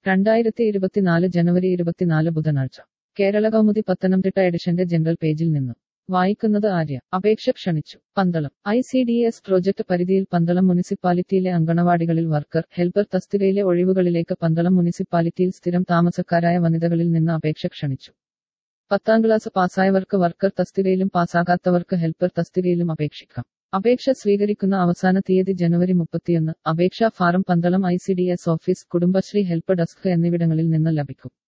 രണ്ടായിരത്തി ഇരുപത്തിനാല് ജനുവരി ഇരുപത്തിനാല് ബുധനാഴ്ച കേരള കൗമുദി പത്തനംതിട്ട എഡിഷന്റെ ജനറൽ പേജിൽ നിന്നും വായിക്കുന്നത് ആര്യ അപേക്ഷ ക്ഷണിച്ചു Pandalam I C D S project പരിധിയിൽ പന്തളം മുനിസിപ്പാലിറ്റിയിലെ അങ്കണവാടികളിൽ വർക്കർ ഹെൽപ്പർ തസ്തികയിലെ ഒഴിവുകളിലേക്ക് പന്തളം മുനിസിപ്പാലിറ്റിയിൽ സ്ഥിരം താമസക്കാരായ വനിതകളിൽ നിന്ന് അപേക്ഷ ക്ഷണിച്ചു പത്താം ക്ലാസ് പാസ്സായവർക്ക് വർക്കർ തസ്തികയിലും പാസ്സാകാത്തവർക്ക് ഹെൽപ്പർ തസ്തികയിലും അപേക്ഷിക്കാം അപേക്ഷ സ്വീകരിക്കുന്ന അവസാന തീയതി ജനുവരി മുപ്പത്തിയൊന്ന് അപേക്ഷാ form Pandalam I C D S office Kudumbashree help desk എന്നിവിടങ്ങളിൽ നിന്ന് ലഭിക്കും